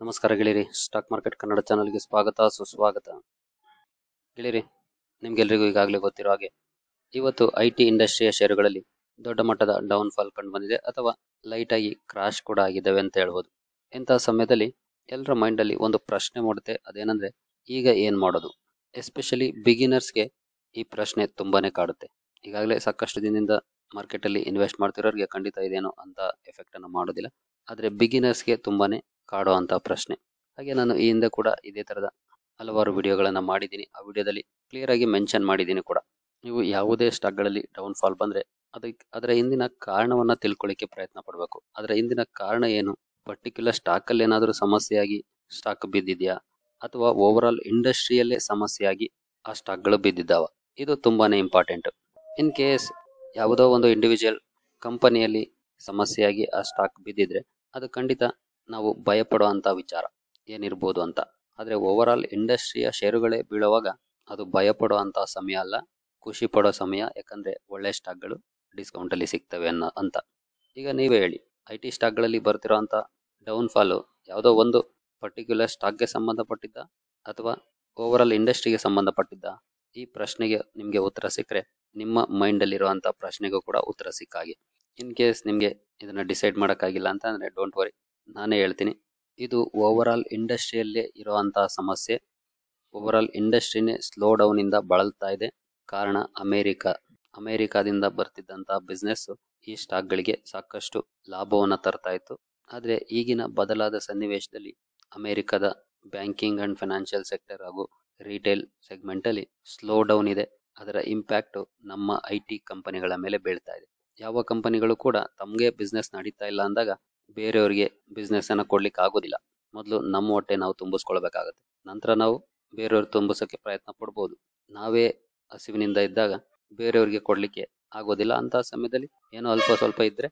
ನಮಸ್ಕಾರ ಗೆಳೆಯರಿ stock market Kannada ಚಾನಲ್ಗೆ ಸ್ವಾಗತ ಸುಸ್ವಾಗತ ಗೆಳೆಯರಿ ನಿಮ್ಗೆಲ್ರಿಗೂ ಈಗಾಗಲೇ ಗೊತ್ತಿರೋ ಹಾಗೆ ಇವತ್ತು ಐ ಟಿ ಇಂಡಸ್ಟ್ರಿಯ ಷೇರುಗಳಲ್ಲಿ ದೊಡ್ಡ ಮಟ್ಟದ ಡೌನ್ ಫಾಲ್ ಕಂಡು ಬಂದಿದೆ ಅಥವಾ ಲೈಟ್ ಆಗಿ ಕ್ರಾಶ್ ಕೂಡ ಆಗಿದ್ದಾವೆ ಅಂತ ಹೇಳ್ಬೋದು ಇಂತಹ ಸಮಯದಲ್ಲಿ ಎಲ್ಲರ ಮೈಂಡಲ್ಲಿ ಒಂದು ಪ್ರಶ್ನೆ ಮೂಡುತ್ತೆ ಅದೇನಂದ್ರೆ ಈಗ ಏನ್ ಮಾಡೋದು ಎಸ್ಪೆಷಲಿ ಬಿಗಿನರ್ಸ್ಗೆ ಈ ಪ್ರಶ್ನೆ ತುಂಬಾನೇ ಕಾಡುತ್ತೆ ಈಗಾಗಲೇ ಸಾಕಷ್ಟು ದಿನದಿಂದ ಮಾರ್ಕೆಟ್ ಅಲ್ಲಿ ಇನ್ವೆಸ್ಟ್ ಮಾಡ್ತಿರೋರಿಗೆ ಖಂಡಿತ ಇದೇನೋ ಅಂತ ಎಫೆಕ್ಟ್ ಅನ್ನು ಮಾಡೋದಿಲ್ಲ ಆದ್ರೆ ಬಿಗಿನರ್ಸ್ಗೆ ತುಂಬಾನೇ ಕಾಡುವಂತ ಪ್ರಶ್ನೆ ಹಾಗೆ ನಾನು ಈ ಹಿಂದೆ ಕೂಡ ಇದೇ ತರದ ಹಲವಾರು ವಿಡಿಯೋಗಳನ್ನ ಮಾಡಿದ್ದೀನಿ ಆ ವಿಡಿಯೋದಲ್ಲಿ ಕ್ಲಿಯರ್ ಆಗಿ ಮೆನ್ಷನ್ ಮಾಡಿದ್ದೀನಿ ಕೂಡ ನೀವು ಯಾವುದೇ ಸ್ಟಾಕ್ ಗಳಲ್ಲಿ ಡೌನ್ ಫಾಲ್ ಬಂದ್ರೆ ಅದಕ್ಕೆ ಅದರ ಹಿಂದಿನ ಕಾರಣವನ್ನ ತಿಳ್ಕೊಳ್ಳಿಕ್ಕೆ ಪ್ರಯತ್ನ ಪಡಬೇಕು ಅದರ ಹಿಂದಿನ ಕಾರಣ ಏನು ಪರ್ಟಿಕ್ಯುಲರ್ ಸ್ಟಾಕ್ ಅಲ್ಲಿ ಏನಾದರೂ ಸಮಸ್ಯೆಯಾಗಿ ಸ್ಟಾಕ್ ಬಿದ್ದಿದ್ಯಾ ಅಥವಾ ಓವರ್ ಆಲ್ ಇಂಡಸ್ಟ್ರಿಯಲ್ಲೇ ಸಮಸ್ಯೆಯಾಗಿ ಆ ಸ್ಟಾಕ್ಗಳು ಬಿದ್ದಿದ್ದಾವ ಇದು ತುಂಬಾನೇ ಇಂಪಾರ್ಟೆಂಟ್ ಇನ್ ಕೇಸ್ ಯಾವುದೋ ಒಂದು ಇಂಡಿವಿಜುವಲ್ ಕಂಪನಿಯಲ್ಲಿ ಸಮಸ್ಯೆಯಾಗಿ ಆ ಸ್ಟಾಕ್ ಬಿದ್ದಿದ್ರೆ ಅದು ಖಂಡಿತ ನಾವು ಭಯಪಡುವಂತ ವಿಚಾರ ಏನಿರ್ಬೋದು ಅಂತ ಆದ್ರೆ ಓವರ್ ಆಲ್ ಇಂಡಸ್ಟ್ರಿಯ ಷೇರುಗಳೇ ಬೀಳುವಾಗ ಅದು ಭಯಪಡುವಂತ ಸಮಯ ಅಲ್ಲ ಖುಷಿ ಪಡೋ ಸಮಯ ಯಾಕಂದ್ರೆ ಒಳ್ಳೆ ಸ್ಟಾಕ್ಗಳು ಡಿಸ್ಕೌಂಟ್ ಅಲ್ಲಿ ಸಿಗ್ತವೆ ಅನ್ನೋ ಅಂತ ಈಗ ನೀವೇ ಹೇಳಿ ಐ ಟಿ ಸ್ಟಾಕ್ಗಳಲ್ಲಿ ಬರ್ತಿರೋಂಥ ಡೌನ್ ಫಾಲು ಯಾವುದೋ ಒಂದು ಪರ್ಟಿಕ್ಯುಲರ್ ಸ್ಟಾಕ್ಗೆ ಸಂಬಂಧಪಟ್ಟಿದ್ದ ಅಥವಾ ಓವರ್ ಆಲ್ ಇಂಡಸ್ಟ್ರಿಗೆ ಸಂಬಂಧಪಟ್ಟಿದ್ದ ಈ ಪ್ರಶ್ನೆಗೆ ನಿಮಗೆ ಉತ್ತರ ಸಿಕ್ಕರೆ ನಿಮ್ಮ ಮೈಂಡ್ ಅಲ್ಲಿರುವಂತ ಪ್ರಶ್ನೆಗೂ ಕೂಡ ಉತ್ತರ ಸಿಕ್ಕಾಗೆ ಇನ್ ಕೇಸ್ ನಿಮಗೆ ಇದನ್ನ ಡಿಸೈಡ್ ಮಾಡೋಕ್ಕಾಗಿಲ್ಲ ಅಂತ ಅಂದ್ರೆ ಡೋಂಟ್ ವರಿ ನಾನೇ ಹೇಳ್ತೀನಿ ಇದು ಓವರ್ ಆಲ್ ಇಂಡಸ್ಟ್ರಿಯಲ್ಲೇ ಇರುವಂತಹ ಸಮಸ್ಯೆ ಓವರ್ ಆಲ್ ಇಂಡಸ್ಟ್ರಿನೇ ಸ್ಲೋ ಡೌನ್ ಇಂದ ಬಳಲ್ತಾ ಇದೆ ಕಾರಣ ಅಮೆರಿಕ ಅಮೆರಿಕಾದಿಂದ ಬರ್ತಿದ್ದಂತಹ ಬಿಸ್ನೆಸ್ ಈ ಸ್ಟಾಕ್ಗಳಿಗೆ ಸಾಕಷ್ಟು ಲಾಭವನ್ನ ತರ್ತಾ ಇತ್ತು ಆದ್ರೆ ಈಗಿನ ಬದಲಾದ ಸನ್ನಿವೇಶದಲ್ಲಿ ಅಮೆರಿಕದ ಬ್ಯಾಂಕಿಂಗ್ ಅಂಡ್ ಫೈನಾನ್ಷಿಯಲ್ ಸೆಕ್ಟರ್ ಹಾಗೂ ರಿಟೇಲ್ ಸೆಗ್ಮೆಂಟ್ ಅಲ್ಲಿ ಸ್ಲೋ ಡೌನ್ ಇದೆ ಅದರ ಇಂಪ್ಯಾಕ್ಟ್ ನಮ್ಮ ಐ ಟಿ ಕಂಪನಿಗಳ ಮೇಲೆ ಬೀಳ್ತಾ ಇದೆ ಯಾವ ಕಂಪನಿಗಳು ಕೂಡ ತಮಗೆ ಬಿಸ್ನೆಸ್ ನಡೀತಾ ಇಲ್ಲ ಅಂದಾಗ ಬೇರೆಯವರಿಗೆ ಬಿಸ್ನೆಸ್ ಅನ್ನ ಕೊಡ್ಲಿಕ್ಕೆ ಆಗೋದಿಲ್ಲ ಮೊದಲು ನಮ್ಮ ಹೊಟ್ಟೆ ನಾವು ತುಂಬಿಸ್ಕೊಳ್ಬೇಕಾಗತ್ತೆ ನಂತರ ನಾವು ಬೇರೆಯವ್ರು ತುಂಬಿಸೋಕೆ ಪ್ರಯತ್ನ ಪಡ್ಬೋದು ನಾವೇ ಹಸಿವಿನಿಂದ ಇದ್ದಾಗ ಬೇರೆಯವ್ರಿಗೆ ಕೊಡ್ಲಿಕ್ಕೆ ಆಗೋದಿಲ್ಲ ಅಂತ ಸಮಯದಲ್ಲಿ ಏನೋ ಅಲ್ಪ ಸ್ವಲ್ಪ ಇದ್ರೆ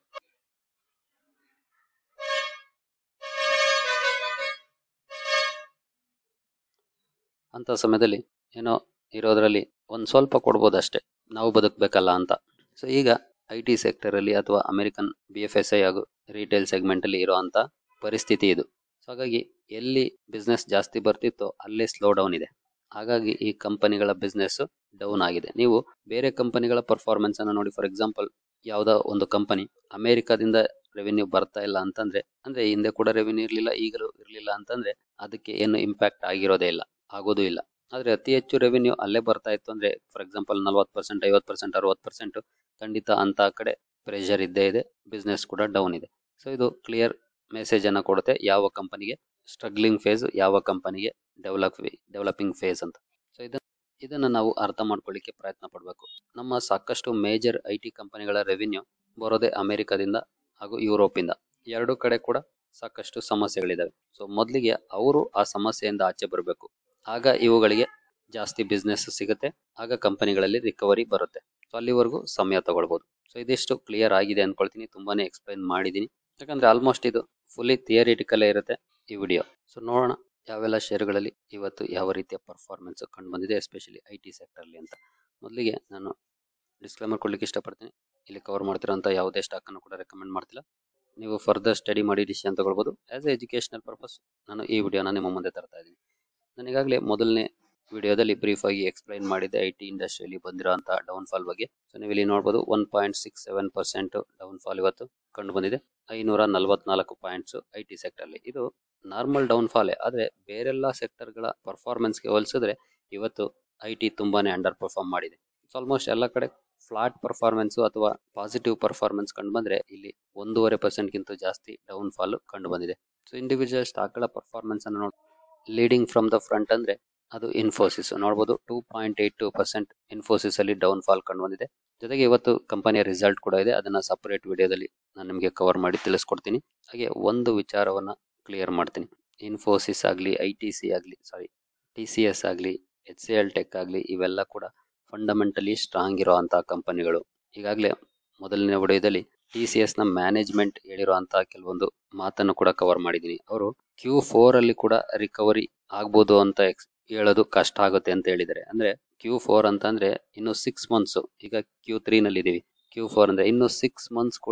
ಅಂತ ಸಮಯದಲ್ಲಿ ಏನೋ ಇರೋದ್ರಲ್ಲಿ ಒಂದ್ ಸ್ವಲ್ಪ ಕೊಡ್ಬೋದು ಅಷ್ಟೇ ನಾವು ಬದುಕಬೇಕಲ್ಲ ಅಂತ ಸೊ ಈಗ ಐ ಟಿ ಸೆಕ್ಟರ್ ಅಲ್ಲಿ ಅಥವಾ American B F S I ಹಾಗೂ ರಿಟೇಲ್ ಸೆಗ್ಮೆಂಟ್ ಅಲ್ಲಿ ಇರುವಂತ ಪರಿಸ್ಥಿತಿ ಇದು ಸೊ ಹಾಗಾಗಿ ಎಲ್ಲಿ ಬಿಸ್ನೆಸ್ ಜಾಸ್ತಿ ಬರ್ತಿತ್ತೋ ಅಲ್ಲೇ ಸ್ಲೋ ಡೌನ್ ಇದೆ ಹಾಗಾಗಿ ಈ ಕಂಪನಿಗಳ ಬಿಸ್ನೆಸ್ ಡೌನ್ ಆಗಿದೆ ನೀವು ಬೇರೆ ಕಂಪನಿಗಳ ಪರ್ಫಾರ್ಮೆನ್ಸ್ ಅನ್ನು ನೋಡಿ ಫಾರ್ ಎಕ್ಸಾಂಪಲ್ ಯಾವ್ದೋ ಒಂದು ಕಂಪನಿ ಅಮೆರಿಕದಿಂದ ರೆವಿನ್ಯೂ ಬರ್ತಾ ಇಲ್ಲ ಅಂತಂದ್ರೆ ಅಂದ್ರೆ ಹಿಂದೆ ಕೂಡ ರೆವಿನ್ಯೂ ಇರ್ಲಿಲ್ಲ ಈಗಲೂ ಇರ್ಲಿಲ್ಲ ಅಂತಂದ್ರೆ ಅದಕ್ಕೆ ಏನು ಇಂಪ್ಯಾಕ್ಟ್ ಆಗಿರೋದೇ ಇಲ್ಲ ಆಗೋದು ಇಲ್ಲ ಆದ್ರೆ ಅತಿ ಹೆಚ್ಚು ರೆವಿನ್ಯೂ ಅಲ್ಲೇ ಬರ್ತಾ ಇತ್ತು ಅಂದ್ರೆ ಫಾರ್ ಎಕ್ಸಾಂಪಲ್ ನಲ್ವತ್ ಪರ್ಸೆಂಟ್ ಐವತ್ ಪರ್ಸೆಂಟ್ ಅರವತ್ ಪರ್ಸೆಂಟ್ ಖಂಡಿತ ಅಂತ ಕಡೆ ಪ್ರೆಷರ್ ಇದ್ದೇ ಇದೆ ಬಿಸ್ನೆಸ್ ಕೂಡ ಡೌನ್ ಇದೆ ಸೊ ಇದು ಕ್ಲಿಯರ್ ಮೆಸೇಜ್ ಅನ್ನ ಕೊಡುತ್ತೆ ಯಾವ ಕಂಪನಿಗೆ ಸ್ಟ್ರಗ್ಲಿಂಗ್ ಫೇಸ್ ಯಾವ ಕಂಪನಿಗೆ ಡೆವಲಪ್ ಡೆವಲಪಿಂಗ್ ಫೇಸ್ ಅಂತ ಸೊ ಇದನ್ನ ಇದನ್ನ ನಾವು ಅರ್ಥ ಮಾಡ್ಕೊಳ್ಳಿಕ್ಕೆ ಪ್ರಯತ್ನ ಪಡಬೇಕು ನಮ್ಮ ಸಾಕಷ್ಟು ಮೇಜರ್ ಐ ಟಿ ಕಂಪನಿಗಳ ರೆವಿನ್ಯೂ ಬರೋದೇ ಅಮೆರಿಕದಿಂದ ಹಾಗೂ ಯುರೋಪಿಂದ ಎರಡು ಕಡೆ ಕೂಡ ಸಾಕಷ್ಟು ಸಮಸ್ಯೆಗಳಿದಾವೆ ಸೊ ಮೊದಲಿಗೆ ಅವರು ಆ ಸಮಸ್ಯೆಯಿಂದ ಆಚೆ ಬರಬೇಕು ಆಗ ಇವುಗಳಿಗೆ ಜಾಸ್ತಿ ಬಿಸ್ನೆಸ್ ಸಿಗುತ್ತೆ ಆಗ ಕಂಪನಿಗಳಲ್ಲಿ ರಿಕವರಿ ಬರುತ್ತೆ ಸೊ ಅಲ್ಲಿವರೆಗೂ ಸಮಯ ತಗೊಳ್ಬಹುದು ಸೊ ಇದಿಷ್ಟು ಕ್ಲಿಯರ್ ಆಗಿದೆ ಅನ್ಕೊಳ್ತೀನಿ ತುಂಬಾನೇ ಎಕ್ಸ್ಪ್ಲೈನ್ ಮಾಡಿದೀನಿ ಯಾಕಂದ್ರೆ ಆಲ್ಮೋಸ್ಟ್ ಇದು ಫುಲ್ಲಿ ಥಿಯರಿಟಿಕಲ್ ಇರುತ್ತೆ ಈ ವಿಡಿಯೋ ಸೊ ನೋಡೋಣ ಯಾವೆಲ್ಲ ಷೇರುಗಳಲ್ಲಿ ಇವತ್ತು ಯಾವ ರೀತಿಯ ಪರ್ಫಾರ್ಮೆನ್ಸ್ ಕಂಡು ಬಂದಿದೆ ಎಸ್ಪೆಷಲಿ ಐ ಟಿ ಸೆಕ್ಟರ್ ಅಲ್ಲಿ ಅಂತ ಮೊದಲಿಗೆ ನಾನು ಡಿಸ್ಕ್ಲೈಮರ್ ಕೊಡ್ಲಿಕ್ಕೆ ಇಷ್ಟಪಡ್ತೀನಿ ಇಲ್ಲಿ ಕವರ್ ಮಾಡ್ತಿರೋಂಥ ಯಾವುದೇ ಸ್ಟಾಕ್ ಅನ್ನು ಕೂಡ ರೆಕಮೆಂಡ್ ಮಾಡ್ತಿಲ್ಲ ನೀವು ಫರ್ದರ್ ಸ್ಟಡಿ ಮಾಡಿ ಡಿಸಿಷನ್ ತಗೊಳ್ಬಹುದು ಆಸ್ ಎ ಎಜುಕೇಶನಲ್ ಪರ್ಪಸ್ ನಾನು ಈ ವಿಡಿಯೋನ ನಿಮ್ಮ ಮುಂದೆ ತರ್ತಾ ಇದ್ದೀನಿ ನಾನು ಈಗಾಗಲೇ ಮೊದಲನೇ ವಿಡಿಯೋದಲ್ಲಿ ಬ್ರೀಫ್ ಆಗಿ ಎಕ್ಸ್ಪ್ಲೈನ್ ಮಾಡಿದ್ದೆ ಐ ಟಿ ಇಂಡಸ್ಟ್ರಿಯಲ್ಲಿ ಬಂದಿರುವಂತಹ ಡೌನ್ ಫಾಲ್ ಬಗ್ಗೆ ಸೊ ನೀವು ಇಲ್ಲಿ ನೋಡಬಹುದು one point six seven percent downfall ಇವತ್ತು ಕಂಡು ಬಂದಿದೆ ಐನೂರ ನಲವತ್ನಾಲ್ಕು ಪಾಯಿಂಟ್ಸ್ ಐ ಟಿ ಸೆಕ್ಟರ್ ಅಲ್ಲಿ ಇದು ನಾರ್ಮಲ್ ಡೌನ್ ಫಾಲ್ ಆದ್ರೆ ಬೇರೆಲ್ಲ ಸೆಕ್ಟರ್ ಗಳ ಪರ್ಫಾರ್ಮೆನ್ಸ್ಗೆ ಹೋಲಿಸಿದ್ರೆ ಇವತ್ತು ಐ ಟಿ ತುಂಬಾನೇ ಅಂಡರ್ ಪರ್ಫಾರ್ಮ್ ಮಾಡಿದೆ ಆಲ್ಮೋಸ್ಟ್ ಎಲ್ಲ ಕಡೆ ಫ್ಲಾಟ್ ಪರ್ಫಾರ್ಮೆನ್ಸ್ ಅಥವಾ ಪಾಸಿಟಿವ್ ಪರ್ಫಾರ್ಮೆನ್ಸ್ ಕಂಡು ಬಂದ್ರೆ ಇಲ್ಲಿ ಒಂದೂವರೆ ಪರ್ಸೆಂಟ್ ಗಿಂತ ಜಾಸ್ತಿ ಡೌನ್ ಫಾಲ್ ಕಂಡು ಬಂದಿದೆ ಸೊ ಇಂಡಿವಿಜುವಲ್ ಸ್ಟಾಕ್ ಗಳ ಪರ್ಫಾರ್ಮೆನ್ಸ್ ಅನ್ನು ನೋಡಿ ಲೀಡಿಂಗ್ ಫ್ರಮ್ ದ ಫ್ರಂಟ್ ಅಂದ್ರೆ ಅದು ಇನ್ಫೋಸಿಸ್ ನೋಡಬಹುದು two point eight two percent Infosys ಅಲ್ಲಿ ಡೌನ್ ಫಾಲ್ ಕಂಡು ಬಂದಿದೆ ಜೊತೆಗೆ ಇವತ್ತು ಕಂಪನಿಯ ರಿಸಲ್ಟ್ ಕೂಡ ಇದೆ ಅದನ್ನ ಸಪರೇಟ್ ವಿಡಿಯೋದಲ್ಲಿ ನಾನು ನಿಮಗೆ ಕವರ್ ಮಾಡಿ ತಿಳಿಸ್ಕೊಡ್ತೀನಿ ಹಾಗೆ ಒಂದು ವಿಚಾರವನ್ನ ಕ್ಲಿಯರ್ ಮಾಡ್ತೀನಿ ಇನ್ಫೋಸಿಸ್ ಆಗಲಿ ಐ ಟಿ ಸಿ ಆಗಲಿ ಸಾರಿ ಟಿ ಸಿ ಎಸ್ ಆಗಲಿ ಎಚ್ ಸಿ ಎಲ್ ಟೆಕ್ ಆಗಲಿ ಇವೆಲ್ಲ ಕೂಡ ಫಂಡಮೆಂಟಲಿ ಸ್ಟ್ರಾಂಗ್ ಇರುವಂತಹ ಕಂಪನಿಗಳು ಈಗಾಗಲೇ ಮೊದಲನೇ ವಿಡಿಯೋದಲ್ಲಿ ಟಿ ಸಿ ಎಸ್ ನ ಮ್ಯಾನೇಜ್ಮೆಂಟ್ ಹೇಳಿರುವಂತಹ ಕೆಲವೊಂದು ಮಾತನ್ನು ಕೂಡ ಕವರ್ ಮಾಡಿದೀನಿ ಅವರು ಕ್ಯೂ ಫೋರ್ ಅಲ್ಲಿ ಕೂಡ ರಿಕವರಿ ಆಗ್ಬೋದು ಅಂತ ಹೇಳೋದು ಕಷ್ಟ ಆಗುತ್ತೆ ಅಂತ ಹೇಳಿದ್ದಾರೆ ಅಂದ್ರೆ ಕ್ಯೂ ಫೋರ್ ಅಂತಂದ್ರೆ ಇನ್ನು ಸಿಕ್ಸ್ ಮಂತ್ಸ್ ಈಗ ಕ್ಯೂ ತ್ರೀ ನಲ್ಲಿ ಇದೀವಿ ಕ್ಯೂ ಫೋರ್ ಅಂದ್ರೆ ಇನ್ನು ಸಿಕ್ಸ್ ಮಂತ್ಸ್ ಕೂಡ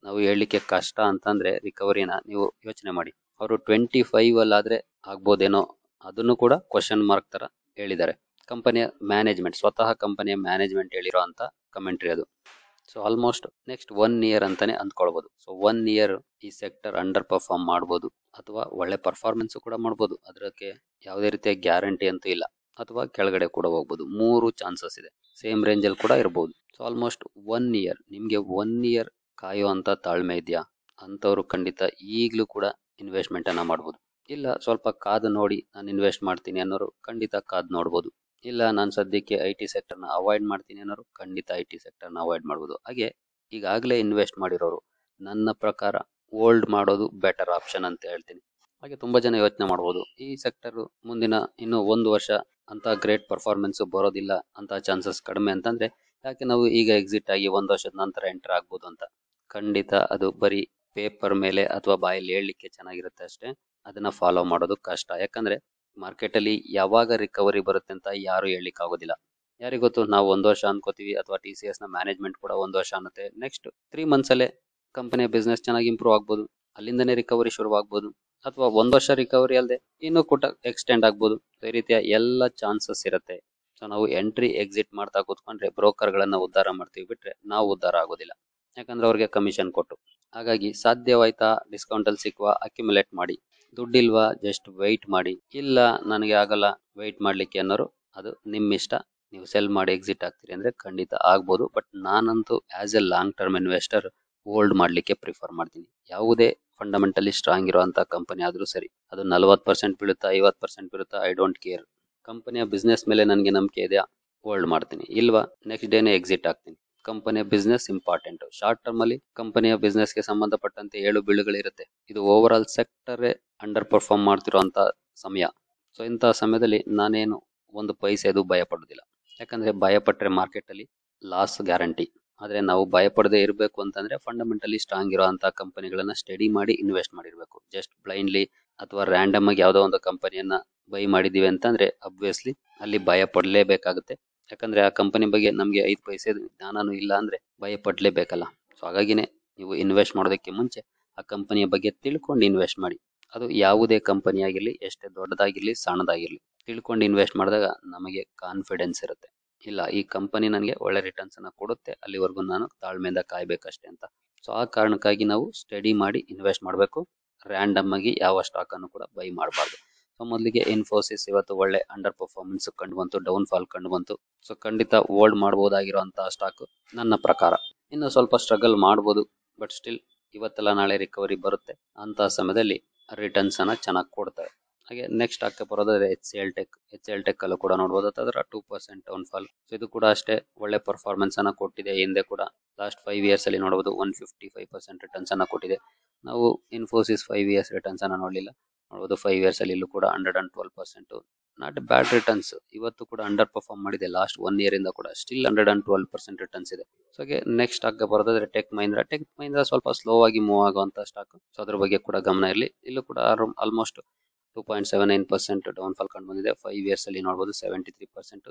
ನಾವು ಹೇಳಲಿಕ್ಕೆ ಕಷ್ಟ ಅಂತಂದ್ರೆ ರಿಕವರಿನ ನೀವು ಯೋಚನೆ ಮಾಡಿ ಅವರು ಟ್ವೆಂಟಿ ಫೈವ್ ಅಲ್ಲಾದ್ರೆ ಆಗ್ಬೋದೇನೋ ಅದನ್ನು ಕೂಡ ಕ್ವಶನ್ ಮಾರ್ಕ್ ತರ ಹೇಳಿದ್ದಾರೆ ಕಂಪನಿಯ ಮ್ಯಾನೇಜ್ಮೆಂಟ್ ಸ್ವತಃ ಕಂಪನಿಯ ಮ್ಯಾನೇಜ್ಮೆಂಟ್ ಹೇಳಿರೋ ಅಂತ ಕಮೆಂಟ್ರಿ ಅದು so almost next one year ಅಂತಾನೆ ಅಂದ್ಕೊಳ್ಬಹುದು ಸೊ ಒನ್ ಇಯರ್ ಈ ಸೆಕ್ಟರ್ ಅಂಡರ್ ಪರ್ಫಾರ್ಮ್ ಮಾಡ್ಬೋದು ಅಥವಾ ಒಳ್ಳೆ ಪರ್ಫಾರ್ಮೆನ್ಸ್ ಕೂಡ ಮಾಡ್ಬೋದು ಅದಕ್ಕೆ ಯಾವುದೇ ರೀತಿಯ ಗ್ಯಾರಂಟಿ ಅಂತೂ ಇಲ್ಲ ಅಥವಾ ಕೆಳಗಡೆ ಕೂಡ ಹೋಗ್ಬೋದು ಮೂರು ಚಾನ್ಸಸ್ ಇದೆ ಸೇಮ್ ರೇಂಜ್ ಅಲ್ಲಿ ಕೂಡ ಇರಬಹುದು ಸೊ ಆಲ್ಮೋಸ್ಟ್ ಒನ್ ಇಯರ್ ನಿಮ್ಗೆ ಒನ್ ಇಯರ್ ಕಾಯುವಂತ ತಾಳ್ಮೆ ಇದೆಯಾ ಅಂತವ್ರು ಖಂಡಿತ ಈಗಲೂ ಕೂಡ ಇನ್ವೆಸ್ಟ್ಮೆಂಟ್ ಅನ್ನ ಮಾಡ್ಬೋದು ಇಲ್ಲ ಸ್ವಲ್ಪ ಕಾದು ನೋಡಿ ನಾನು ಇನ್ವೆಸ್ಟ್ ಮಾಡ್ತೀನಿ ಅನ್ನೋರು ಖಂಡಿತ ಕಾದು ನೋಡ್ಬೋದು ಇಲ್ಲ ನಾನು ಸದ್ಯಕ್ಕೆ ಐ ಟಿ ಸೆಕ್ಟರ್ನ ಅವಾಯ್ಡ್ ಮಾಡ್ತೀನಿ ಅನ್ನೋರು ಖಂಡಿತ ಐ ಟಿ ಸೆಕ್ಟರ್ನ ಅವಾಯ್ಡ್ ಮಾಡ್ಬೋದು ಹಾಗೆ ಈಗಾಗಲೇ ಇನ್ವೆಸ್ಟ್ ಮಾಡಿರೋರು ನನ್ನ ಪ್ರಕಾರ ಹೋಲ್ಡ್ ಮಾಡೋದು ಬೆಟರ್ ಆಪ್ಷನ್ ಅಂತ ಹೇಳ್ತೀನಿ ಹಾಗೆ ತುಂಬಾ ಜನ ಯೋಚನೆ ಮಾಡ್ಬೋದು ಈ ಸೆಕ್ಟರ್ ಮುಂದಿನ ಇನ್ನು ಒಂದು ವರ್ಷ ಅಂತ ಗ್ರೇಟ್ ಪರ್ಫಾರ್ಮೆನ್ಸ್ ಬರೋದಿಲ್ಲ ಅಂತ ಚಾನ್ಸಸ್ ಕಡಿಮೆ ಅಂತಂದ್ರೆ ಯಾಕೆ ನಾವು ಈಗ ಎಕ್ಸಿಟ್ ಆಗಿ ಒಂದು ವರ್ಷದ ನಂತರ ಎಂಟರ್ ಆಗ್ಬೋದು ಅಂತ ಖಂಡಿತ ಅದು ಬರೀ ಪೇಪರ್ ಮೇಲೆ ಅಥವಾ ಬಾಯಲ್ಲಿ ಹೇಳಲಿಕ್ಕೆ ಚೆನ್ನಾಗಿರುತ್ತೆ ಅಷ್ಟೇ ಅದನ್ನ ಫಾಲೋ ಮಾಡೋದು ಕಷ್ಟ ಯಾಕಂದ್ರೆ ಮಾರ್ಕೆಟ್ ಅಲ್ಲಿ ಯಾವಾಗ ರಿಕವರಿ ಬರುತ್ತೆ ಅಂತ ಯಾರು ಹೇಳಲಿಕ್ಕೆ ಆಗೋದಿಲ್ಲ ಯಾರಿಗೊತ್ತು ನಾವು ಒಂದು ವರ್ಷ ಅನ್ಕೋತೀವಿ ಅಥವಾ ಟಿ ಸಿ ಎಸ್ ನ ಮ್ಯಾನೇಜ್ಮೆಂಟ್ ಕೂಡ ಒಂದು ವರ್ಷ ಅನ್ನತ್ತೆ ನೆಕ್ಸ್ಟ್ ತ್ರೀ ಮಂತ್ಸ್ ಅಲ್ಲೇ ಕಂಪನಿಯ ಬಿಸ್ನೆಸ್ ಚೆನ್ನಾಗಿ ಇಂಪ್ರೂವ್ ಆಗ್ಬೋದು ಅಲ್ಲಿಂದನೇ ರಿಕವರಿ ಶುರುವಾಗ್ಬೋದು ಅಥವಾ ಒಂದ್ ವರ್ಷ ರಿಕವರಿ ಅಲ್ಲದೆ ಇನ್ನೂ ಕೂಡ ಎಕ್ಸ್ಟೆಂಡ್ ಆಗ್ಬೋದು ಈ ರೀತಿಯ ಎಲ್ಲ ಚಾನ್ಸಸ್ ಇರುತ್ತೆ ಸೊ ನಾವು ಎಂಟ್ರಿ ಎಕ್ಸಿಟ್ ಮಾಡ್ತಾ ಕೂತ್ಕೊಂಡ್ರೆ ಬ್ರೋಕರ್ ಗಳನ್ನ ಉದ್ಧಾರ ಮಾಡ್ತೀವಿ ಬಿಟ್ರೆ ನಾವು ಉದ್ಧಾರ ಆಗೋದಿಲ್ಲ ಯಾಕಂದ್ರೆ ಅವ್ರಿಗೆ ಕಮಿಷನ್ ಕೊಟ್ಟು ಹಾಗಾಗಿ ಸಾಧ್ಯವಾಯ್ತಾ ಡಿಸ್ಕೌಂಟ್ ಅಲ್ಲಿ ಸಿಕ್ಕುವ ಅಕ್ಯುಮುಲೇಟ್ ಮಾಡಿ ದುಡ್ಡಿಲ್ವಾ ಜಸ್ಟ್ ವೆಯ್ಟ್ ಮಾಡಿ ಇಲ್ಲ ನನಗೆ ಆಗಲ್ಲ ವೆಯ್ಟ್ ಮಾಡ್ಲಿಕ್ಕೆ ಅನ್ನೋರು ಅದು ನಿಮ್ಮ ಇಷ್ಟ ನೀವು ಸೆಲ್ ಮಾಡಿ ಎಕ್ಸಿಟ್ ಆಗ್ತೀರಿ ಅಂದ್ರೆ ಖಂಡಿತ ಆಗ್ಬೋದು ಬಟ್ ನಾನಂತೂ as a long term investor hold ಮಾಡ್ಲಿಕ್ಕೆ ಪ್ರಿಫರ್ ಮಾಡ್ತೀನಿ ಯಾವುದೇ ಫಂಡಮೆಂಟಲಿ ಸ್ಟ್ರಾಂಗ್ ಇರುವಂತ ಕಂಪನಿ ಆದ್ರೂ ಸರಿ ಅದು ನಲವತ್ತು ಪರ್ಸೆಂಟ್ ಬೀಳುತ್ತಾ ಐವತ್ತು ಪರ್ಸೆಂಟ್ ಬೀಳುತ್ತಾ ಐ ಡೋಂಟ್ ಕೇರ್ ಕಂಪನಿಯ ಬಿಸ್ನೆಸ್ ಮೇಲೆ ನನಗೆ ನಂಬಿಕೆ ಇದೆಯಾ ಹೋಲ್ಡ್ ಮಾಡ್ತೀನಿ ಇಲ್ವಾ ನೆಕ್ಸ್ಟ್ ಡೇನೆ ಎಕ್ಸಿಟ್ ಆಗ್ತೀನಿ ಕಂಪನಿಯ ಬಿಸ್ನೆಸ್ ಇಂಪಾರ್ಟೆಂಟ್ ಶಾರ್ಟ್ ಟರ್ಮ್ ಅಲ್ಲಿ ಕಂಪನಿಯ ಬಿಸ್ನೆಸ್ ಗೆ ಸಂಬಂಧಪಟ್ಟಂತೆ ಏಳು ಬೀಳುಗಳಿರುತ್ತೆ ಇದು overall sector underperform ಮಾಡ್ತಿರುವಂತ ಸಮಯ ಸೊ ಇಂತಹ ಸಮಯದಲ್ಲಿ ನಾನೇನು ಒಂದು ಪೈಸೆದು ಭಯ ಪಡೋದಿಲ್ಲ ಯಾಕಂದ್ರೆ ಭಯ ಪಟ್ರೆ ಮಾರ್ಕೆಟ್ ಅಲ್ಲಿ ಲಾಸ್ ಗ್ಯಾರಂಟಿ ಆದ್ರೆ ನಾವು ಭಯ ಪಡದೆ ಇರಬೇಕು ಅಂತಂದ್ರೆ ಫಂಡಮೆಂಟಲಿ ಸ್ಟ್ರಾಂಗ್ ಇರುವಂತಹ ಕಂಪನಿಗಳನ್ನ ಸ್ಟಡಿ ಮಾಡಿ ಇನ್ವೆಸ್ಟ್ ಮಾಡಿರ್ಬೇಕು ಜಸ್ಟ್ ಬ್ಲೈಂಡ್ಲಿ ಅಥವಾ ರ್ಯಾಂಡಮ್ ಆಗಿ ಯಾವುದೋ ಒಂದು ಕಂಪನಿಯನ್ನ ಬೈ ಮಾಡಿದೀವಿ ಅಂತಂದ್ರೆ ಅಬ್ವಿಯಸ್ಲಿ ಅಲ್ಲಿ ಭಯ ಪಡಲೇಬೇಕಾಗುತ್ತೆ ಯಾಕಂದ್ರೆ ಆ ಕಂಪನಿ ಬಗ್ಗೆ ನಮಗೆ ಐದು ಪೈಸೆ ಜ್ಞಾನನೂ ಇಲ್ಲ ಅಂದ್ರೆ ಭಯ ಪಡ್ಲೇಬೇಕಲ್ಲ ಸೊ ಹಾಗಾಗಿನೇ ನೀವು ಇನ್ವೆಸ್ಟ್ ಮಾಡೋದಕ್ಕೆ ಮುಂಚೆ ಆ ಕಂಪನಿಯ ಬಗ್ಗೆ ತಿಳ್ಕೊಂಡು ಇನ್ವೆಸ್ಟ್ ಮಾಡಿ ಅದು ಯಾವುದೇ ಕಂಪನಿ ಆಗಿರ್ಲಿ ಎಷ್ಟೇ ದೊಡ್ಡದಾಗಿರ್ಲಿ ಸಣ್ಣದಾಗಿರ್ಲಿ ತಿಳ್ಕೊಂಡು ಇನ್ವೆಸ್ಟ್ ಮಾಡಿದಾಗ ನಮಗೆ ಕಾನ್ಫಿಡೆನ್ಸ್ ಇರುತ್ತೆ ಇಲ್ಲ ಈ ಕಂಪನಿ ನನಗೆ ಒಳ್ಳೆ ರಿಟರ್ನ್ಸ್ ಅನ್ನ ಕೊಡುತ್ತೆ ಅಲ್ಲಿವರೆಗೂ ನಾನು ತಾಳ್ಮೆಯಿಂದ ಕಾಯ್ಬೇಕಷ್ಟೇ ಅಂತ ಸೊ ಆ ಕಾರಣಕ್ಕಾಗಿ ನಾವು ಸ್ಟಡಿ ಮಾಡಿ ಇನ್ವೆಸ್ಟ್ ಮಾಡಬೇಕು ರ್ಯಾಂಡಮ್ ಆಗಿ ಯಾವ ಸ್ಟಾಕ್ ಅನ್ನು ಕೂಡ ಬೈ ಮಾಡಬಾರ್ದು ಸೊ ಮೊದಲಿಗೆ ಇನ್ಫೋಸಿಸ್ ಇವತ್ತು ಒಳ್ಳೆ ಅಂಡರ್ ಪರ್ಫಾರ್ಮೆನ್ಸ್ ಕಂಡು ಬಂತು ಡೌನ್ ಫಾಲ್ ಕಂಡು ಬಂತು ಸೊ ಖಂಡಿತ ಹೋಲ್ಡ್ ಮಾಡಬಹುದಾಗಿರುವಂತಹ ಸ್ಟಾಕ್ ನನ್ನ ಪ್ರಕಾರ ಇನ್ನು ಸ್ವಲ್ಪ ಸ್ಟ್ರಗಲ್ ಮಾಡಬಹುದು ಬಟ್ ಸ್ಟಿಲ್ ಇವತ್ತೆಲ್ಲ ನಾಳೆ ರಿಕವರಿ ಬರುತ್ತೆ ಅಂತ ಸಮಯದಲ್ಲಿ ರಿಟರ್ನ್ಸ್ ಅನ್ನ ಚೆನ್ನಾಗಿ ಕೊಡ್ತಾರೆ ಹಾಗೆ ನೆಕ್ಸ್ಟ್ ಆಗ್ತಾ ಬರೋದಾದ್ರೆ ಎಚ್ ಸಿ ಎಲ್ ಟೆಕ್ ಎಚ್ ಎಲ್ ಟೆಕ್ ಅಲ್ಲೂ ಕೂಡ ನೋಡಬಹುದು ಅದರ two percent downfall so ಇದು ಕೂಡ ಅಷ್ಟೇ ಒಳ್ಳೆ ಪರ್ಫಾರ್ಮೆನ್ಸ್ ಅನ್ನ ಕೊಟ್ಟಿದೆ ಹಿಂದೆ ಕೂಡ ಲಾಸ್ಟ್ ಫೈವ್ ಇಯರ್ಸ್ ಅಲ್ಲಿ ನೋಡಬಹುದು one fifty five percent returns ಅನ್ನ ಕೊಟ್ಟಿದೆ ನಾವು ಇನ್ಫೋಸಿಸ್ ಫೈವ್ ಇಯರ್ಸ್ ರಿಟರ್ನ್ಸ್ ಅನ್ನ ನೋಡಲಿಲ್ಲ ನೋಡಬಹುದು ಫೈವ್ ಇಯರ್ಸ್ ಅಲ್ಲಿ ಇಲ್ಲೂ ಕೂಡ hundred and twelve percent not bad returns ಇವತ್ತು ಕೂಡ ಅಂಡರ್ ಪರ್ಫಾರ್ಮ್ ಮಾಡಿದೆ ಲಾಸ್ಟ್ ಒನ್ ಇಯರ್ ಇಂದ ಕೂಡ still hundred and twelve percent returns ಇದೆ ಸೊ ಹಾಗೆ ನೆಕ್ಸ್ಟ್ ಆಗ ಬರೋದಾದ್ರೆ ಟೆಕ್ ಮಹೀಂದ್ರ ಟೆಕ್ ಮಹೀಂದ್ರ ಸ್ವಲ್ಪ ಸ್ಲೋ ಆಗಿ ಮೂವ್ ಆಗುವಂತ ಸ್ಟಾಕ್ ಸೊ ಅದ್ರ ಬಗ್ಗೆ ಕೂಡ ಗಮನ ಇರಲಿ ಇಲ್ಲೂ ಕೂಡ almost two point seven nine percent downfall ಕಂಡು ಬಂದಿದೆ ಫೈವ್ ಇಯರ್ಸ್ ಅಲ್ಲಿ ನೋಡಬಹುದು ಸೆವೆಂಟಿ ತ್ರೀ ಪರ್ಸೆಂಟ್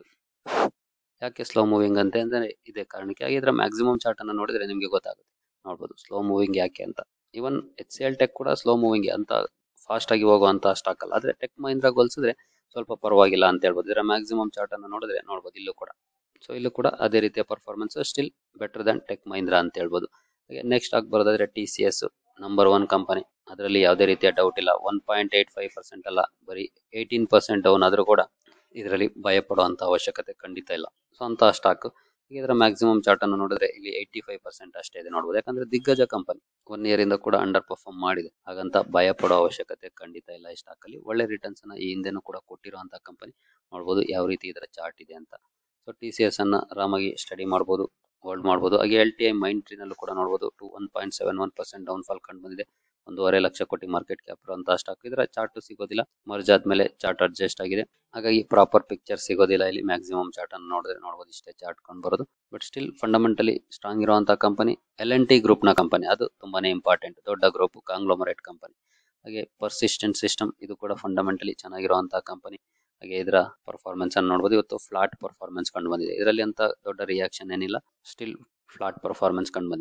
ಯಾಕೆ ಸ್ಲೋ ಮೂವಿಂಗ್ ಅಂತ ಅಂದ್ರೆ ಇದೇ ಕಾರಣಕ್ಕೆ ಹಾಗೆ ಇದರ ಮ್ಯಾಕ್ಸಿಮಮ್ ಚಾರ್ಟ್ ಅನ್ನ ನೋಡಿದ್ರೆ ನಿಮಗೆ ಗೊತ್ತಾಗುತ್ತೆ ನೋಡಬಹುದು ಸ್ಲೋ ಮೂವಿಂಗ್ ಯಾಕೆ ಅಂತ ಇವನ್ ಎಚ್ ಸಿ ಎಲ್ ಟೆಕ್ ಕೂಡ ಸ್ಲೋ ಮೂವಿಂಗ್ ಅಂತ ಫಾಸ್ಟ್ ಆಗಿ ಹೋಗುವಂತ ಸ್ಟಾಕ್ ಅಲ್ಲ ಆದ್ರೆ ಟೆಕ್ ಮಹೀಂದ್ರ ಹೋಲಿಸಿದ್ರೆ ಸ್ವಲ್ಪ ಪರವಾಗಿಲ್ಲ ಅಂತ ಹೇಳ್ಬೋದು ಇದರ ಮ್ಯಾಕ್ಸಿಮಮ್ ಚಾರ್ಟ್ ಅನ್ನ ನೋಡಿದ್ರೆ ನೋಡಬಹುದು ಇಲ್ಲೂ ಕೂಡ ಸೊ ಇಲ್ಲೂ ಕೂಡ ಅದೇ ರೀತಿಯ performance still better than Tech Mahindra ಅಂತ ಹೇಳ್ಬೋದು ಹಾಗೆ ನೆಕ್ಸ್ಟ್ ಆಗಿ ಬರೋದಾದ್ರೆ T C S number one company ಅದರಲ್ಲಿ ಯಾವುದೇ ರೀತಿಯ ಡೌಟ್ ಇಲ್ಲ one point eight five percent ಅಲ್ಲ ಬರೀ ಏಯ್ಟೀನ್ ಪರ್ಸೆಂಟ್ ಡೌನ್ ಆದ್ರೂ ಕೂಡ ಇದರಲ್ಲಿ ಭಯ ಪಡುವಂತ ಅವಶ್ಯಕತೆ ಖಂಡಿತ ಇಲ್ಲ ಸೊ ಅಂತ ಸ್ಟಾಕ್ ಇದರ ಮ್ಯಾಕ್ಸಿಮಮ್ ಚಾರ್ಟ್ ಅನ್ನು ನೋಡಿದ್ರೆ ಇಲ್ಲಿ ಏಯ್ಟಿ ಫೈವ್ ಪರ್ಸೆಂಟ್ ಅಷ್ಟೇ ಇದೆ ನೋಡಬಹುದು ಯಾಕಂದ್ರೆ ದಿಗ್ಗಜ ಕಂಪನಿ ಒನ್ ಇಯರ್ ಇಂದ ಕೂಡ ಅಂಡರ್ ಪರ್ಫಾರ್ಮ್ ಮಾಡಿದೆ ಹಾಗಂತ ಭಯ ಪಡೋ ಅವಶ್ಯಕತೆ ಖಂಡಿತ ಇಲ್ಲ ಈ ಸ್ಟಾಕ್ ಅಲ್ಲಿ ಒಳ್ಳೆ ರಿಟರ್ನ್ಸ್ ಅನ್ನ ಈ ಹಿಂದೆನೂ ಕೂಡ ಕೊಟ್ಟಿರುವಂತಹ ಕಂಪನಿ ನೋಡಬಹುದು ಯಾವ ರೀತಿ ಇದರ ಚಾರ್ಟ್ ಇದೆ ಅಂತ ಸೊ ಟಿ ಸಿ ಎಸ್ ಅನ್ನ ಆರಾಮಾಗಿ ಸ್ಟಡಿ ಮಾಡಬಹುದು ಹೋಲ್ಡ್ ಮಾಡಬಹುದು ಹಾಗೆ ಎಲ್ ಟಿ ಐ ಮೈಂಡ್ ಟ್ರೀನಲ್ಲೂ ಕೂಡ ನೋಡಬಹುದು two one point seven one percent downfall ಕಂಡು ಬಂದಿದೆ ಒಂದೂವರೆ ಲಕ್ಷ ಕೋಟಿ ಮಾರ್ಕೆಟ್ ಕ್ಯಾಪ್ ಇರುವಂತಹ ಸ್ಟಾಕ್ ಇದರ ಚಾರ್ಟ್ ಸಿಗೋದಿಲ್ಲ ಮರ್ಜ್ ಆದ್ಮೇಲೆ ಚಾರ್ಟ್ ಅಡ್ಜಸ್ಟ್ ಆಗಿದೆ ಹಾಗಾಗಿ ಪ್ರಾಪರ್ ಪಿಕ್ಚರ್ ಸಿಗೋದಿಲ್ಲ ಇಲ್ಲಿ ಮ್ಯಾಕ್ಸಿಮಮ್ ಚಾರ್ಟ್ ಅನ್ನು ನೋಡಿದ್ರೆ ನೋಡಬಹುದು ಇಷ್ಟೇ ಚಾರ್ಟ್ ಕಂಡು ಬರೋದು ಬಟ್ ಸ್ಟಿಲ್ ಫಂಡಮೆಂಟಲಿ ಸ್ಟ್ರಾಂಗ್ ಇರುವಂತಹ ಕಂಪನಿ ಎಲ್ ಎನ್ ಟಿ ಗ್ರೂಪ್ ನ ಕಂಪನಿ ಅದು ತುಂಬಾನೇ ಇಂಪಾರ್ಟೆಂಟ್ ದೊಡ್ಡ ಗ್ರೂಪ್ ಕಾಂಗ್ಲೋಮರೇಟ್ ಕಂಪನಿ ಹಾಗೆ ಪರ್ಸಿಸ್ಟೆಂಟ್ ಸಿಸ್ಟಮ್ ಇದು ಕೂಡ ಫಂಡಮೆಂಟಲಿ ಚೆನ್ನಾಗಿರುವಂತಹ ಕಂಪನಿ ಹಾಗೆ ಇದರ ಪರ್ಫಾರ್ಮೆನ್ಸ್ ಅನ್ನು ನೋಡಬಹುದು ಇವತ್ತು ಫ್ಲಾಟ್ ಪರ್ಫಾರ್ಮೆನ್ಸ್ ಕಂಡು ಬಂದಿದೆ ಇದರಲ್ಲಿ ಅಂತ ದೊಡ್ಡ ರಿಯಾಕ್ಷನ್ ಏನಿಲ್ಲ ಸ್ಟಿಲ್ ಫ್ಲಾಟ್ ಪರ್ಫಾರ್ಮೆನ್ಸ್ ಕಂಡು ಬಂದಿದೆ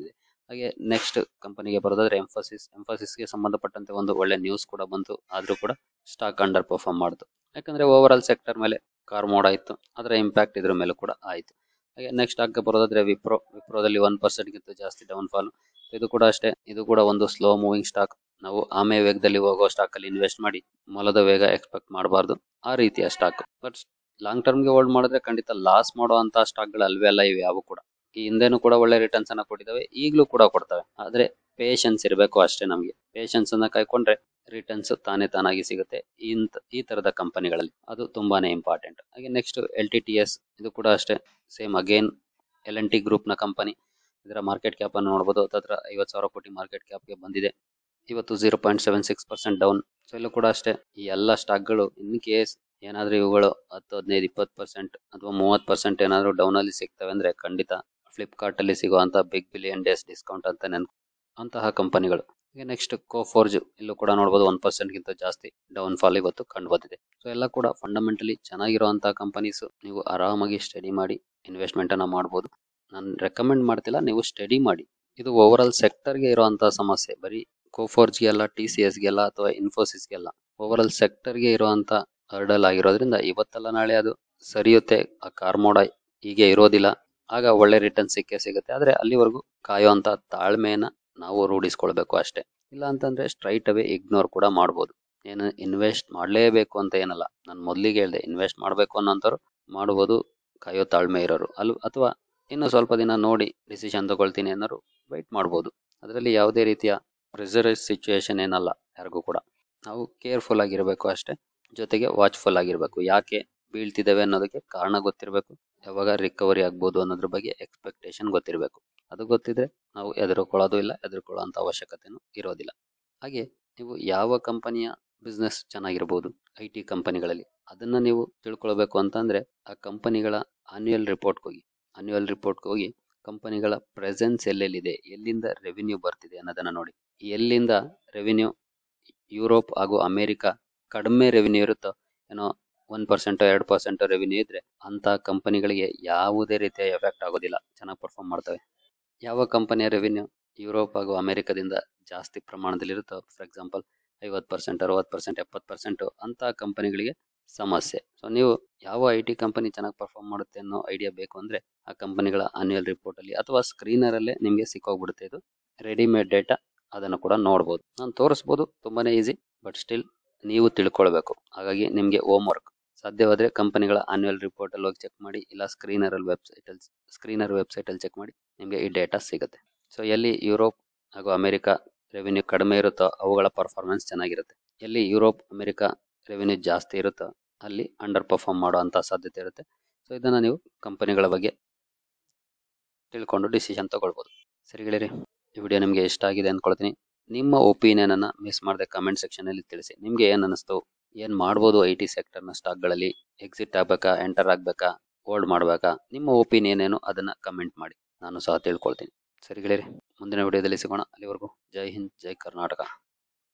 ಹಾಗೆ ನೆಕ್ಸ್ಟ್ ಕಂಪನಿಗೆ ಬರೋದಾದ್ರೆ ಎಂಫಸಿಸ್ ಎಂಫಸಿಸ್ಗೆ ಸಂಬಂಧಪಟ್ಟಂತೆ ಒಂದು ಒಳ್ಳೆ ನ್ಯೂಸ್ ಕೂಡ ಬಂತು ಆದ್ರೂ ಕೂಡ ಸ್ಟಾಕ್ ಅಂಡರ್ ಪರ್ಫಾರ್ಮ್ ಮಾಡಿತು ಯಾಕಂದ್ರೆ ಓವರ್ ಆಲ್ ಸೆಕ್ಟರ್ ಮೇಲೆ ಕಾರ್ ಮೋಡ್ ಆಯಿತು ಅದರ ಇಂಪ್ಯಾಕ್ಟ್ ಇದ್ರ ಮೇಲೆ ಕೂಡ ಆಯಿತು ಹಾಗೆ ನೆಕ್ಸ್ಟ್ ಆಗ ಬರೋದಾದ್ರೆ ವಿಪ್ರೋ ವಿಪ್ರೋದಲ್ಲಿ ಒನ್ ಪರ್ಸೆಂಟ್ಗಿಂತ ಜಾಸ್ತಿ ಡೌನ್ ಫಾಲ್ ಇದು ಕೂಡ ಅಷ್ಟೇ ಇದು ಕೂಡ ಒಂದು ಸ್ಲೋ ಮೂವಿಂಗ್ ಸ್ಟಾಕ್ ನಾವು ಆಮೆ ವೇಗದಲ್ಲಿ ಹೋಗೋ ಸ್ಟಾಕ್ ಅಲ್ಲಿ ಇನ್ವೆಸ್ಟ್ ಮಾಡಿ ಮೊಲದ ವೇಗ ಎಕ್ಸ್ಪೆಕ್ಟ್ ಮಾಡಬಾರ್ದು ಆ ರೀತಿಯ ಸ್ಟಾಕ್ ಬಟ್ ಲಾಂಗ್ ಟರ್ಮ್ಗೆ ಹೋಲ್ಡ್ ಮಾಡಿದ್ರೆ ಖಂಡಿತ ಲಾಸ್ ಮಾಡುವಂತ ಸ್ಟಾಕ್ಗಳು ಅಲ್ವೇ ಅಲ್ಲ ಇವು ಯಾವು ಕೂಡ ಈ ಹಿಂದೆನೂ ಕೂಡ ಒಳ್ಳೆ ರಿಟರ್ನ್ಸ್ ಅನ್ನ ಕೊಟ್ಟಿದ್ದಾವೆ ಈಗಲೂ ಕೂಡ ಕೊಡ್ತವೆ ಆದ್ರೆ ಪೇಷನ್ಸ್ ಇರಬೇಕು ಅಷ್ಟೇ ನಮಗೆ ಪೇಷನ್ಸ್ ಅನ್ನ ಕಾಯ್ಕೊಂಡ್ರೆ ರಿಟರ್ನ್ಸ್ ತಾನೇ ತಾನಾಗಿ ಸಿಗುತ್ತೆ ಇಂತ ಈ ತರದ ಕಂಪನಿಗಳಲ್ಲಿ ಅದು ತುಂಬಾನೇ ಇಂಪಾರ್ಟೆಂಟ್ ಹಾಗೆ ನೆಕ್ಸ್ಟ್ ಎಲ್ ಟಿ ಟಿ ಎಸ್ ಇದು ಕೂಡ ಅಷ್ಟೇ same again L N T group ನ ಕಂಪನಿ ಇದರ ಮಾರ್ಕೆಟ್ ಕ್ಯಾಪ್ ಅನ್ನು ನೋಡಬಹುದು ಹತ್ರ ಐವತ್ತು ಸಾವಿರ ಕೋಟಿ ಮಾರ್ಕೆಟ್ ಕ್ಯಾಪ್ಗೆ ಬಂದಿದೆ ಇವತ್ತು zero point seven six percent down so ಇಲ್ಲೂ ಕೂಡ ಅಷ್ಟೇ ಈ ಎಲ್ಲ ಸ್ಟಾಕ್ಗಳು ಇನ್ ಕೇಸ್ ಏನಾದ್ರೂ ಇವುಗಳು ಹತ್ತು ಹದಿನೈದು ಇಪ್ಪತ್ತು ಪರ್ಸೆಂಟ್ ಅಥವಾ ಮೂವತ್ತು ಪರ್ಸೆಂಟ್ ಏನಾದ್ರು ಡೌನ್ ಅಲ್ಲಿ ಸಿಗ್ತವೆ ಅಂದ್ರೆ ಖಂಡಿತ ಫ್ಲಿಪ್ಕಾರ್ಟ್ ಅಲ್ಲಿ ಸಿಗುವಂತ ಬಿಗ್ ಬಿಲಿಯನ್ ಡೇಸ್ ಡಿಸ್ಕೌಂಟ್ ಅಂತ ನೆನ್ ಅಂತಹ ಕಂಪನಿಗಳು ಈಗ ನೆಕ್ಸ್ಟ್ ಕೋಫೋರ್ಜ್ ಇಲ್ಲೂ ಕೂಡ ನೋಡಬಹುದು ಒನ್ ಪರ್ಸೆಂಟ್ ಗಿಂತ ಜಾಸ್ತಿ ಡೌನ್ ಫಾಲ್ ಇವತ್ತು ಕಂಡು ಬಂದಿದೆ ಸೊ ಎಲ್ಲ ಕೂಡ ಫಂಡಮೆಂಟಲಿ ಚೆನ್ನಾಗಿರುವಂತಹ ಕಂಪನೀಸ್ ನೀವು ಆರಾಮಾಗಿ ಸ್ಟಡಿ ಮಾಡಿ ಇನ್ವೆಸ್ಟ್ಮೆಂಟ್ ಅನ್ನ ಮಾಡಬಹುದು ನಾನು ರೆಕಮೆಂಡ್ ಮಾಡ್ತಿಲ್ಲ ನೀವು ಸ್ಟಡಿ ಮಾಡಿ ಇದು ಓವರ್ ಆಲ್ ಸೆಕ್ಟರ್ಗೆ ಇರುವಂತಹ ಸಮಸ್ಯೆ ಬರೀ ಕೋಫೋರ್ಜ್ಗೆ ಅಲ್ಲ ಟಿ ಸಿ ಎಸ್ಗೆಲ್ಲ ಅಥವಾ ಇನ್ಫೋಸಿಸ್ಗೆ ಅಲ್ಲ ಓವರ್ ಆಲ್ ಸೆಕ್ಟರ್ಗೆ ಇರುವಂತ ಹರ್ಡಲ್ ಆಗಿರೋದ್ರಿಂದ ಇವತ್ತಲ್ಲ ನಾಳೆ ಅದು ಸರಿಯುತ್ತೆ ಆ ಕಾರ್ ಮೋಡ ಹೀಗೆ ಇರೋದಿಲ್ಲ ಆಗ ಒಳ್ಳೆ ರಿಟರ್ನ್ ಸಿಕ್ಕೇ ಸಿಗುತ್ತೆ ಆದ್ರೆ ಅಲ್ಲಿವರೆಗೂ ಕಾಯುವಂತ ತಾಳ್ಮೆಯನ್ನ ನಾವು ರೂಢಿಸ್ಕೊಳ್ಬೇಕು ಅಷ್ಟೇ ಇಲ್ಲ ಅಂತಂದ್ರೆ ಸ್ಟ್ರೈಟ್ ಅವೇ ಇಗ್ನೋರ್ ಕೂಡ ಮಾಡ್ಬೋದು ಏನು ಇನ್ವೆಸ್ಟ್ ಮಾಡಲೇಬೇಕು ಅಂತ ಏನಲ್ಲ ನಾನು ಮೊದಲಿಗೆ ಹೇಳಿದೆ ಇನ್ವೆಸ್ಟ್ ಮಾಡಬೇಕು ಅನ್ನೋಂಥವ್ರು ಮಾಡ್ಬೋದು ಕಾಯೋ ತಾಳ್ಮೆ ಇರೋರು ಅಲ್ ಅಥವಾ ಇನ್ನು ಸ್ವಲ್ಪ ದಿನ ನೋಡಿ ಡಿಸಿಷನ್ ತಗೊಳ್ತೀನಿ ಅನ್ನೋರು ವೈಟ್ ಮಾಡ್ಬೋದು ಅದರಲ್ಲಿ ಯಾವುದೇ ರೀತಿಯ ಪ್ರೆಸರೈಸ್ ಸಿಚುವೇಶನ್ ಏನಲ್ಲ ಯಾರಿಗೂ ಕೂಡ ನಾವು ಕೇರ್ಫುಲ್ ಆಗಿರಬೇಕು ಅಷ್ಟೇ ಜೊತೆಗೆ ವಾಚ್ಫುಲ್ ಆಗಿರಬೇಕು ಯಾಕೆ ಬೀಳ್ತಿದ್ದೇವೆ ಅನ್ನೋದಕ್ಕೆ ಕಾರಣ ಗೊತ್ತಿರಬೇಕು ಯಾವಾಗ ರಿಕವರಿ ಆಗ್ಬೋದು ಅನ್ನೋದ್ರ ಬಗ್ಗೆ ಎಕ್ಸ್ಪೆಕ್ಟೇಷನ್ ಗೊತ್ತಿರಬೇಕು ಅದು ಗೊತ್ತಿದ್ರೆ ನಾವು ಎದುರುಕೊಳ್ಳೋದು ಇಲ್ಲ ಎದುರುಕೊಳ್ಳುವಂತ ಅವಶ್ಯಕತೆನೂ ಇರೋದಿಲ್ಲ ಹಾಗೆ ನೀವು ಯಾವ ಕಂಪನಿಯ ಬಿಸ್ನೆಸ್ ಚೆನ್ನಾಗಿರ್ಬೋದು ಐ ಟಿ ಕಂಪನಿಗಳಲ್ಲಿ ಅದನ್ನ ನೀವು ತಿಳ್ಕೊಳ್ಬೇಕು ಅಂತಂದ್ರೆ ಆ ಕಂಪನಿಗಳ ಆನ್ಯುಯಲ್ ರಿಪೋರ್ಟ್ ಹೋಗಿ ಆನ್ಯುಯಲ್ ರಿಪೋರ್ಟ್ ಹೋಗಿ ಕಂಪನಿಗಳ ಪ್ರೆಸೆನ್ಸ್ ಎಲ್ಲೆಲ್ಲಿದೆ ಎಲ್ಲಿಂದ ರೆವಿನ್ಯೂ ಬರ್ತಿದೆ ಅನ್ನೋದನ್ನ ನೋಡಿ ಎಲ್ಲಿಂದ ರೆವಿನ್ಯೂ ಯುರೋಪ್ ಹಾಗೂ ಅಮೆರಿಕ ಕಡಿಮೆ ರೆವಿನ್ಯೂ ಇರುತ್ತೋ ಏನೋ ಒನ್ ಪರ್ಸೆಂಟ್ ಎರಡು ಪರ್ಸೆಂಟ್ ರೆವಿನ್ಯೂ ಇದ್ರೆ ಅಂತ ಕಂಪನಿಗಳಿಗೆ ಯಾವುದೇ ರೀತಿಯ ಎಫೆಕ್ಟ್ ಆಗೋದಿಲ್ಲ ಚೆನ್ನಾಗಿ ಪರ್ಫಾರ್ಮ್ ಮಾಡ್ತವೆ ಯಾವ ಕಂಪನಿಯ ರೆವಿನ್ಯೂ ಯುರೋಪ್ ಹಾಗೂ ಅಮೆರಿಕದಿಂದ ಜಾಸ್ತಿ ಪ್ರಮಾಣದಲ್ಲಿ ಇರುತ್ತೋ ಫಾರ್ ಎಕ್ಸಾಂಪಲ್ ಐವತ್ತು ಪರ್ಸೆಂಟ್ ಅರವತ್ತು ಪರ್ಸೆಂಟ್ ಎಪ್ಪತ್ತು ಪರ್ಸೆಂಟ್ ಅಂತ ಕಂಪನಿಗಳಿಗೆ ಸಮಸ್ಯೆ ಸೊ ನೀವು ಯಾವ ಐ ಟಿ ಕಂಪನಿ ಚೆನ್ನಾಗಿ ಪರ್ಫಾರ್ಮ್ ಮಾಡುತ್ತೆ ಅನ್ನೋ ಐಡಿಯಾ ಬೇಕು ಅಂದ್ರೆ ಆ ಕಂಪನಿಗಳ ಆನ್ಯುಯಲ್ ರಿಪೋರ್ಟ್ ಅಲ್ಲಿ ಅಥವಾ ಸ್ಕ್ರೀನರ್ ಅಲ್ಲೇ ನಿಮಗೆ ಸಿಕ್ಕೋಗ್ಬಿಡುತ್ತೆ ಇದು ರೆಡಿಮೇಡ್ ಡೇಟಾ ಅದನ್ನು ಕೂಡ ನೋಡ್ಬೋದು ನಾನು ತೋರಿಸ್ಬೋದು ತುಂಬಾನೇ ಈಸಿ ಬಟ್ ಸ್ಟಿಲ್ ನೀವು ತಿಳ್ಕೊಳ್ಬೇಕು ಹಾಗಾಗಿ ನಿಮಗೆ ಹೋಮ್ ವರ್ಕ್ ಸಾಧ್ಯವಾದ್ರೆ ಕಂಪನಿಗಳ ಆನ್ಯುಯಲ್ ರಿಪೋರ್ಟ್ ಅಲ್ಲಿ ಹೋಗಿ ಚೆಕ್ ಮಾಡಿ ಇಲ್ಲ ಸ್ಕ್ರೀನರ್ ಅಲ್ಲಿ ವೆಬ್ಸೈಟ್ ಅಲ್ಲಿ ಸ್ಕ್ರೀನರ್ ವೆಬ್ಸೈಟ್ ಅಲ್ಲಿ ಚೆಕ್ ಮಾಡಿ ನಿಮಗೆ ಈ ಡೇಟಾ ಸಿಗುತ್ತೆ ಸೊ ಎಲ್ಲಿ ಯುರೋಪ್ ಹಾಗೂ ಅಮೆರಿಕ ರೆವಿನ್ಯೂ ಕಡಿಮೆ ಇರುತ್ತೋ ಅವುಗಳ ಪರ್ಫಾರ್ಮೆನ್ಸ್ ಚೆನ್ನಾಗಿರುತ್ತೆ ಎಲ್ಲಿ ಯುರೋಪ್ ಅಮೆರಿಕ ರೆವಿನ್ಯೂ ಜಾಸ್ತಿ ಇರುತ್ತೋ ಅಲ್ಲಿ ಅಂಡರ್ ಪರ್ಫಾರ್ಮ್ ಮಾಡುವಂತ ಸಾಧ್ಯತೆ ಇರುತ್ತೆ ಸೊ ಇದನ್ನ ನೀವು ಕಂಪನಿಗಳ ಬಗ್ಗೆ ತಿಳ್ಕೊಂಡು ಡಿಸಿಷನ್ ತಗೊಳ್ಬೋದು ಸರಿ ಗೆಳೆಯರಿ ಈ ವಿಡಿಯೋ ನಿಮಗೆ ಇಷ್ಟ ಆಗಿದೆ ಅಂದ್ಕೊಳ್ತೀನಿ ನಿಮ್ಮ ಒಪಿನಿಯನ್ ಅನ್ನ ಮಿಸ್ ಮಾಡದೆ ಕಮೆಂಟ್ ಸೆಕ್ಷನ್ ಅಲ್ಲಿ ತಿಳಿಸಿ ನಿಮ್ಗೆ ಏನ್ ಅನಿಸ್ತು ಏನ್ ಮಾಡ್ಬೋದು ಐ ಟಿ ಸೆಕ್ಟರ್ ನ ಸ್ಟಾಕ್ ಗಳಲ್ಲಿ ಎಕ್ಸಿಟ್ ಆಗ್ಬೇಕಾ ಎಂಟರ್ ಆಗ್ಬೇಕಾ ಹೋಲ್ಡ್ ಮಾಡ್ಬೇಕಾ ನಿಮ್ಮ ಒಪಿನಿಯನ್ ಏನು ಅದನ್ನ ಕಮೆಂಟ್ ಮಾಡಿ ನಾನು ಸಹ ತಿಳ್ಕೊಳ್ತೀನಿ ಸರಿ ಗೆಳೆಯರಿ ಮುಂದಿನ ವಿಡಿಯೋದಲ್ಲಿ ಸಿಗೋಣ ಅಲ್ಲಿವರೆಗೂ ಜೈ ಹಿಂದ್ ಜೈ ಕರ್ನಾಟಕ